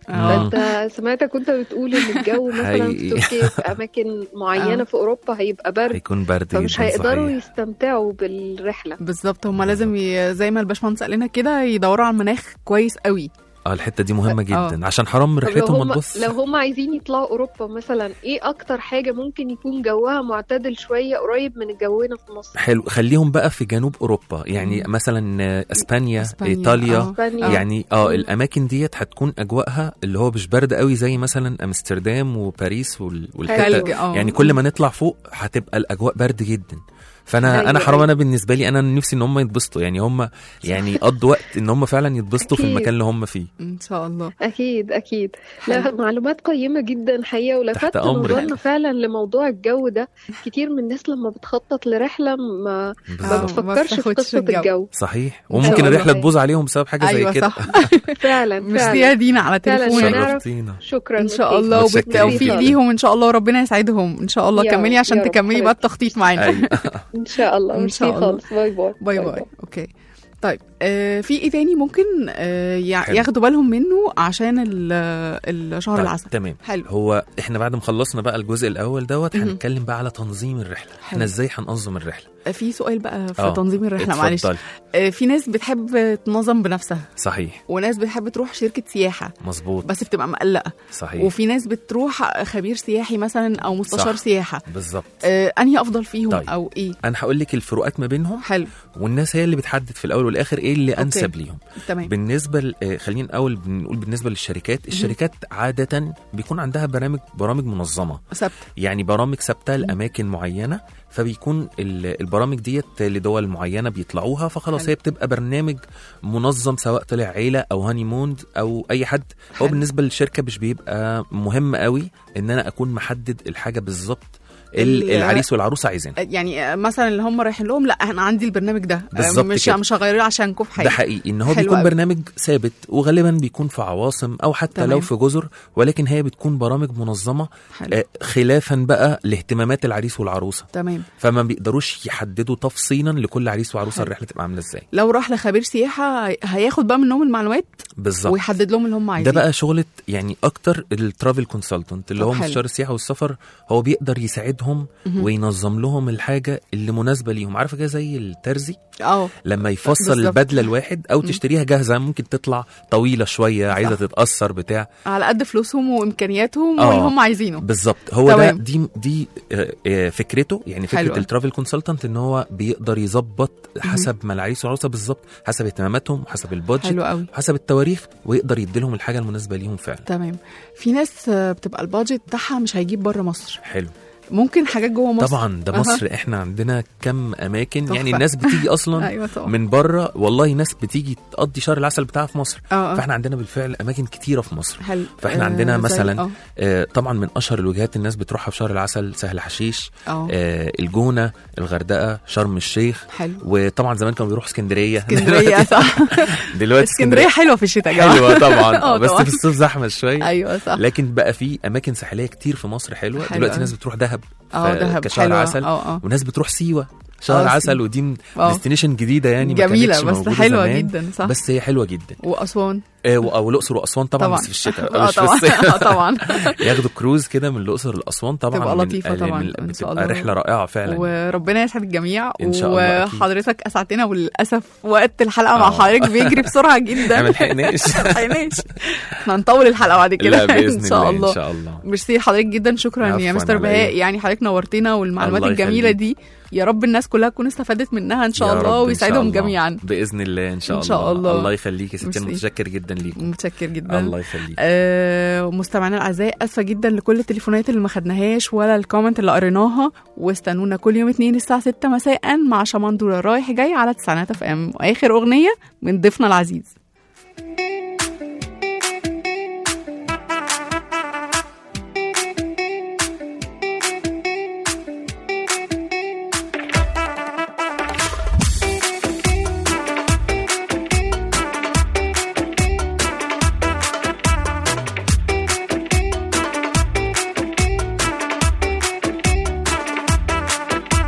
Speaker 8: آه.
Speaker 11: فانت سمعتك كنت بتقول ان الجو مثلا في
Speaker 10: حقيقي.
Speaker 11: تركيا في اماكن معينه
Speaker 8: آه.
Speaker 11: في اوروبا هيبقى برد
Speaker 10: هيكون برد
Speaker 11: فمش
Speaker 10: جدا
Speaker 11: هيقدروا
Speaker 10: صحيح.
Speaker 11: يستمتعوا بالرحله
Speaker 8: بالظبط هم لازم ي... زي ما الباشمهندس قال لنا كده يدوروا على المناخ كويس قوي
Speaker 10: اه الحته دي مهمه
Speaker 8: آه.
Speaker 10: جدا عشان حرام
Speaker 11: طب لو
Speaker 10: رحلتهم ما
Speaker 11: هم
Speaker 10: تبص
Speaker 11: لو هم عايزين يطلعوا اوروبا مثلا ايه اكتر حاجه ممكن يكون جوها معتدل شويه قريب من جونا في مصر
Speaker 10: حلو خليهم بقى في جنوب اوروبا يعني
Speaker 8: مم.
Speaker 10: مثلا آه، اسبانيا,
Speaker 8: إسبانيا،
Speaker 10: ايطاليا
Speaker 8: آه.
Speaker 11: اسبانيا
Speaker 10: يعني اه
Speaker 11: مم.
Speaker 10: الاماكن ديت هتكون اجواءها اللي هو مش برد قوي زي مثلا امستردام وباريس وال- والحته
Speaker 8: تلج اه
Speaker 10: يعني كل ما نطلع فوق هتبقى الاجواء برد جدا فانا
Speaker 11: أيوة،
Speaker 10: انا حرام
Speaker 11: أيوة.
Speaker 10: انا بالنسبه لي انا نفسي ان هم يتبسطوا يعني هم يعني يقضوا وقت ان هم فعلا يتبسطوا في
Speaker 11: أكيد.
Speaker 10: المكان اللي هم فيه
Speaker 8: ان شاء الله
Speaker 11: اكيد اكيد لا
Speaker 8: حلو.
Speaker 11: معلومات قيمه جدا حقيقه ولفت
Speaker 10: تحت أمرك.
Speaker 11: نظرنا فعلا لموضوع الجو ده كتير من الناس لما بتخطط لرحله ما ما
Speaker 10: بالظبط
Speaker 8: ما
Speaker 11: بتفكرش في
Speaker 8: بتاخدش
Speaker 11: قصه
Speaker 8: الجو.
Speaker 11: الجو
Speaker 10: صحيح
Speaker 11: شاء
Speaker 10: وممكن
Speaker 11: الله.
Speaker 10: الرحله تبوظ عليهم بسبب حاجه
Speaker 8: ايوه
Speaker 10: زي كده
Speaker 8: صح
Speaker 11: فعلا
Speaker 8: ميرسي
Speaker 11: فعلا
Speaker 8: يا دينا على
Speaker 11: فعلا
Speaker 8: تليفونك
Speaker 11: نعرف.
Speaker 10: شرفتينا
Speaker 11: شكرا
Speaker 8: ان شاء
Speaker 11: ميرسي.
Speaker 8: الله
Speaker 10: متشكرين
Speaker 8: وبالتوفيق
Speaker 10: فعلا.
Speaker 8: ليهم ان شاء الله وربنا يسعدهم ان شاء الله
Speaker 11: يا
Speaker 8: كملي
Speaker 11: رب،
Speaker 8: عشان
Speaker 11: يا رب
Speaker 8: تكملي بقى
Speaker 11: حبيبتي.
Speaker 8: التخطيط معانا
Speaker 10: أيوة.
Speaker 11: ان شاء الله
Speaker 8: إن
Speaker 11: ميرسي
Speaker 8: شاء الله.
Speaker 11: خالص باي باي
Speaker 8: باي باي اوكي طيب آه في ايه تاني ممكن آه يع-
Speaker 10: حلو.
Speaker 8: ياخدوا بالهم منه عشان ال- الشهر
Speaker 10: طيب،
Speaker 8: العسل
Speaker 10: تمام
Speaker 8: حلو
Speaker 10: هو احنا بعد ما خلصنا بقى الجزء الاول دوت
Speaker 8: مهم.
Speaker 10: هنتكلم بقى على تنظيم الرحله
Speaker 8: حلو.
Speaker 10: احنا ازاي هننظم الرحله
Speaker 8: آه، في سؤال بقى في
Speaker 10: آه،
Speaker 8: تنظيم الرحله معلش
Speaker 10: اتفضلي.
Speaker 8: آه في ناس بتحب تنظم بنفسها
Speaker 10: صحيح
Speaker 8: وناس بتحب تروح شركه سياحه
Speaker 10: مظبوط
Speaker 8: بس بتبقى مقلقه
Speaker 10: صحيح
Speaker 8: وفي ناس بتروح خبير سياحي مثلا او مستشار
Speaker 10: صح.
Speaker 8: سياحه
Speaker 10: بالظبط
Speaker 8: آه انهي افضل فيهم
Speaker 10: طيب.
Speaker 8: او ايه
Speaker 10: انا هقول لك الفروقات ما بينهم
Speaker 8: حلو
Speaker 10: والناس هي اللي بتحدد في الاول والاخر ايه اللي
Speaker 8: أوكي.
Speaker 10: انسب ليهم
Speaker 8: تمام
Speaker 10: بالنسبه ل- آه، خلينا الاول بنقول بالنسبه للشركات الشركات عاده بيكون عندها برامج برامج منظمه
Speaker 8: سبت
Speaker 10: يعني برامج ثابته لاماكن معينه فبيكون ال- البرامج ديت لدول معينه بيطلعوها فخلاص
Speaker 8: حلو.
Speaker 10: هي بتبقى برنامج منظم سواء طلع عيله او هاني موند او اي حد هو
Speaker 8: حلو.
Speaker 10: بالنسبه للشركه مش بيبقى مهم قوي ان انا اكون محدد الحاجه بالظبط ال-
Speaker 8: ال-
Speaker 10: العريس والعروسه عايزينها
Speaker 8: يعني آه، مثلا اللي هم رايحين لهم لا انا عندي البرنامج ده آه،
Speaker 10: بالظبط
Speaker 8: مش
Speaker 10: كده.
Speaker 8: مش هغيره عشانكم في حاجه
Speaker 10: ده حقيقي ان هو
Speaker 8: حلو
Speaker 10: بيكون
Speaker 8: أوي.
Speaker 10: برنامج ثابت وغالبا بيكون في عواصم او حتى
Speaker 8: تمام.
Speaker 10: لو في جزر ولكن هي بتكون برامج منظمه
Speaker 8: حلو.
Speaker 10: آه، خلافا بقى لاهتمامات العريس والعروسه
Speaker 8: تمام
Speaker 10: فما بيقدروش يحددوا تفصيلا لكل عريس وعروسه
Speaker 8: حلو.
Speaker 10: الرحله تبقى عامله ازاي
Speaker 8: لو راح لخبير سياحه هي- هياخد بقى منهم المعلومات
Speaker 10: بالظبط
Speaker 8: ويحدد لهم اللي هم
Speaker 10: ده
Speaker 8: عايزينه
Speaker 10: بقى شغلة يعني اكتر الترافل كونسلتنت اللي
Speaker 8: طب
Speaker 10: هو
Speaker 8: حلو.
Speaker 10: مستشار السياحه والسفر هو بيقدر يساعدهم
Speaker 8: مهم.
Speaker 10: وينظم لهم الحاجه اللي مناسبه ليهم عارفه كده زي الترزي
Speaker 8: اه
Speaker 10: لما يفصل
Speaker 8: بالظبط.
Speaker 10: البدله الواحد او
Speaker 8: مم.
Speaker 10: تشتريها جاهزه ممكن تطلع طويله شويه عايزه تتاثر بتاع
Speaker 8: على قد فلوسهم وامكانياتهم
Speaker 10: آه.
Speaker 8: واللي هم عايزينه
Speaker 10: بالظبط هو ده
Speaker 8: تمام.
Speaker 10: دي دي آه، آه، فكرته يعني
Speaker 8: حلو.
Speaker 10: فكره الترافل كونسلتنت ان هو بيقدر يظبط حسب ما العريس والعروسه بالظبط حسب اهتماماتهم حسب البادجت
Speaker 8: حلو قوي
Speaker 10: حسب التواريخ ويقدر يديلهم الحاجه المناسبه ليهم فعلا
Speaker 8: تمام في ناس آه، بتبقى البادجت بتاعها مش هيجيب بره مصر
Speaker 10: حلو
Speaker 8: ممكن حاجات جوه مصر
Speaker 10: طبعا ده
Speaker 8: أها.
Speaker 10: مصر احنا عندنا كم اماكن
Speaker 8: تحفة.
Speaker 10: يعني الناس بتيجي اصلا
Speaker 8: ايوه طبعا
Speaker 10: من بره والله ناس بتيجي تقضي شهر العسل بتاعها في مصر
Speaker 8: اه آه.
Speaker 10: فاحنا عندنا بالفعل اماكن كتيره في مصر
Speaker 8: حلو
Speaker 10: فاحنا
Speaker 8: آه،
Speaker 10: عندنا
Speaker 8: زي-
Speaker 10: مثلا
Speaker 8: اه
Speaker 10: آه طبعا من اشهر الوجهات الناس بتروحها في شهر العسل سهل حشيش
Speaker 8: اه
Speaker 10: آه الجونه الغردقه شرم الشيخ
Speaker 8: حلو
Speaker 10: وطبعا زمان كانوا بيروحوا اسكندريه
Speaker 8: اسكندريه صح
Speaker 10: دلوقتي
Speaker 8: اسكندريه حلوه في الشتاء يا جماعه
Speaker 10: حلوه طبعا
Speaker 8: آه،
Speaker 10: بس
Speaker 8: طبعاً.
Speaker 10: في الصيف زحمه شويه
Speaker 8: ايوه صح
Speaker 10: لكن بقى في اماكن ساحليه كتير في مصر حلوه
Speaker 8: حلو
Speaker 10: دلوقتي
Speaker 8: أوي.
Speaker 10: ناس بتروح دهب
Speaker 8: اه
Speaker 10: ف-
Speaker 8: دهب
Speaker 10: كشهر
Speaker 8: حلوة.
Speaker 10: عسل
Speaker 8: اه اه
Speaker 10: وناس بتروح سيوه شهر
Speaker 8: آه،
Speaker 10: عسل ودي
Speaker 8: اه
Speaker 10: ديستنيشن جديده يعني ما
Speaker 8: جميله
Speaker 10: كانتش
Speaker 8: بس
Speaker 10: موجودة
Speaker 8: حلوه
Speaker 10: زمان.
Speaker 8: جدا صح
Speaker 10: بس هي حلوه جدا
Speaker 8: واسوان
Speaker 10: آه و- او الاقصر واسوان طبعا,
Speaker 8: طبعا
Speaker 10: بس في الشتاء
Speaker 8: اه
Speaker 10: مش في
Speaker 8: طبعا
Speaker 10: الصيف
Speaker 8: اه طبعا
Speaker 10: ياخدوا كروز كده من الاقصر لاسوان طبعا
Speaker 8: تبقى
Speaker 10: من-
Speaker 8: لطيفة
Speaker 10: آه،
Speaker 8: طبعاً،
Speaker 10: من-
Speaker 8: إن شاء
Speaker 10: بتبقى
Speaker 8: الله.
Speaker 10: رحله رائعه فعلا
Speaker 8: وربنا يسعد الجميع
Speaker 10: إن شاء الله، أكيد.
Speaker 8: وحضرتك اسعدتنا وللاسف وقت الحلقه مع
Speaker 10: آه.
Speaker 8: حضرتك بيجري بسرعه جدا
Speaker 10: ما لحقناش.
Speaker 8: ما لحقناش احنا هنطول الحلقه بعد كده
Speaker 10: لا باذن
Speaker 8: ان شاء
Speaker 10: الله
Speaker 8: الله
Speaker 10: ان شاء الله
Speaker 8: ميرسي لحضرتك جدا شكرا يا
Speaker 10: عفواً،
Speaker 8: مستر
Speaker 10: على
Speaker 8: بهاء
Speaker 10: إيه؟
Speaker 8: يعني حضرتك نورتنا والمعلومات
Speaker 10: الله
Speaker 8: الجميله
Speaker 10: يخليك.
Speaker 8: دي يا رب الناس كلها تكون استفادت منها ان شاء
Speaker 10: يا
Speaker 8: الله
Speaker 10: رب إن شاء
Speaker 8: ويسعدهم
Speaker 10: الله.
Speaker 8: جميعا
Speaker 10: باذن الله ان شاء,
Speaker 8: إن شاء الله.
Speaker 10: الله يخليك يا ستي أنا
Speaker 8: ميرسي.
Speaker 10: متشكر جدا ليكم
Speaker 8: متشكر جدا
Speaker 10: الله يخليك
Speaker 8: آه مستمعينا الاعزاء اسفه جدا لكل التليفونات اللي ما خدناهاش ولا الكومنت اللي قريناها واستنونا كل يوم اثنين الساعه 6 مساء مع شمندوره رايح جاي على تسعينات اف ام واخر اغنيه من ضيفنا العزيز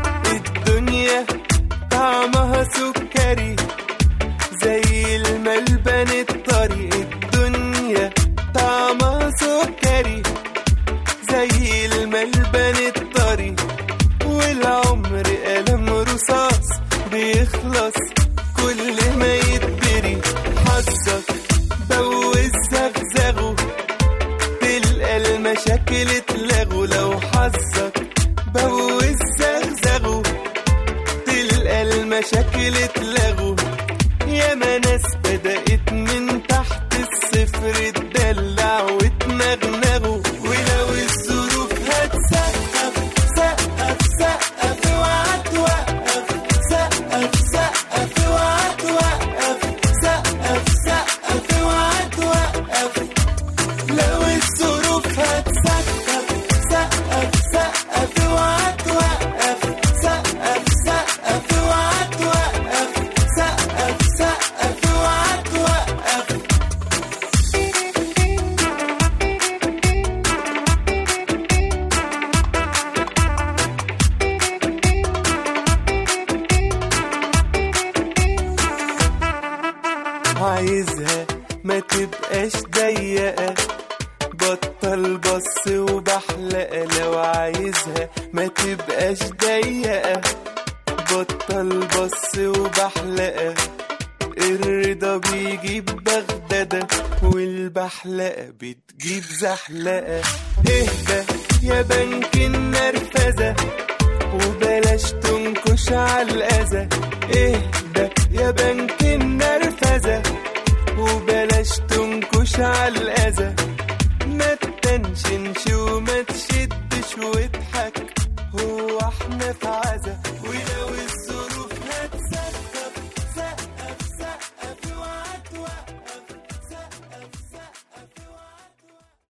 Speaker 9: الدنيا طعمها سكري زي الملح
Speaker 12: المشاكل اتلغوا لو حظك بوز زغزغوا تلقى المشاكل اتلغوا ياما ناس بدأت من تحت الصفر تدلع وتنغنغوا ولو الظروف هتسقف سقف سقف اوعى توقف سقف سقف اوعى توقف سقف سقف اوعى توقف لو الظروف هتسقف سقف سقف اوعى توقف سقف سقف اوعى توقف سقف سقف اوعى توقف عايزها ما تبقاش ضيقة بطل بص وبحلقة لو عايزها ما تبقاش ضيقة بطل بص وبحلقة الرضا بيجيب بغدادة والبحلقة بتجيب زحلقة اهدى يا بنك النرفزة وبلاش تنكش على الأذى اهدى يا بنك النرفزة وبلاش تنكش على الأذى ما تنشنش وما تشدش واضحك هو احنا في عزا ولو